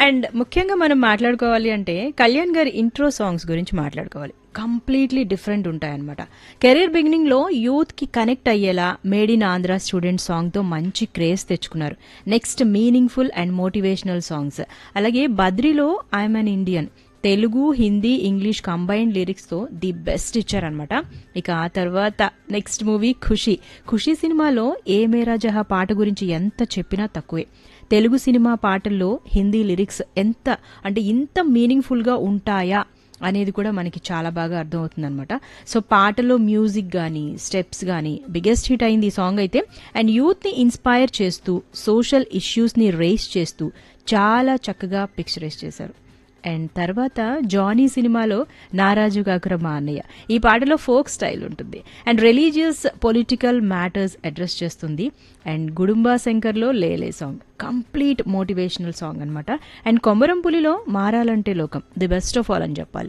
and ముఖ్యంగా మనం మాట్లాడుకోవాలి అంటే కళ్యాణ్ గారి ఇంట్రో సాంగ్స్ గురించి మాట్లాడుకోవాలి కంప్లీట్లీ డిఫరెంట్ ఉంటాయన్నమాట కెరీర్ బిగినింగ్ లో యూత్ కి కనెక్ట్ అయ్యేలా made in Andhra student song తో మంచి క్రేజ్ తెచ్చుకున్నారు next meaningful and motivational songs అలాగే బద్రిలో I am an Indian Telugu Hindi English combined lyrics తో ది బెస్ట్ ఇచ్చారనమాట ఇక ఆ తర్వాత నెక్స్ట్ మూవీ ఖుషి ఖుషి సినిమాలో ఏ మేరా జహా పాట గురించి ఎంత చెప్పినా తక్కువే తెలుగు సినిమా పాటల్లో హిందీ లిరిక్స్ ఎంత అంటే ఇంత మీనింగ్ఫుల్ గా ఉంటాయా అనేది కూడా మనకి చాలా బాగా అర్థమవుతుంది అనమాట సో పాటలో మ్యూజిక్ కానీ స్టెప్స్ కానీ బిగ్గెస్ట్ హిట్ అయింది ఈ సాంగ్ అయితే అండ్ యూత్ ని ఇన్స్పైర్ చేస్తూ సోషల్ ఇష్యూస్ ని రేస్ చేస్తూ చాలా చక్కగా పిక్చరైజ్ చేశారు అండ్ తర్వాత జానీ సినిమాలో నారాజు కాకుర మా అన్నయ్య ఈ పాటలో ఫోక్ స్టైల్ ఉంటుంది and religious political matters address చేస్తుంది అండ్ గుడుంబా శంకర్లో లేలే సాంగ్ కంప్లీట్ మోటివేషనల్ సాంగ్ అనమాట అండ్ కొమరం పులిలో మారాలంటే లోకం ది బెస్ట్ ఆఫ్ ఆల్ అని చెప్పాలి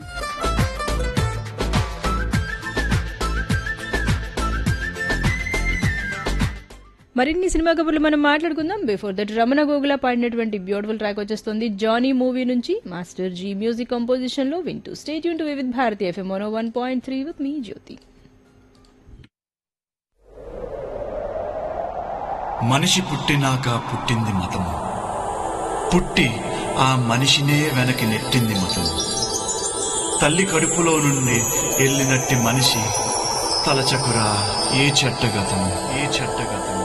మరిన్ని సినిమా కబుర్లు మనం మాట్లాడుకుందాం బిఫోర్ దట్ రమణ గోగుల పాడినటువంటి బ్యూటిఫుల్ ట్రాక్ వచ్చేస్తుంది జానీ మూవీ నుంచి మాస్టర్ జీ మ్యూజిక్ కంపోజిషన్ లో వింటూ స్టేట్ యూన్ to Vividh Bharati FM one one point three with me Jyothi మనిషి పుట్టినాక పుట్టింది మతము పుట్టి ఆ మనిషినే వెనక్కి నెట్టింది మతము తల్లి కడుపులో నుండి వెళ్ళినట్టి మనిషి తలచకురా ఏ చెట్టగతము ఏ చెట్టగతము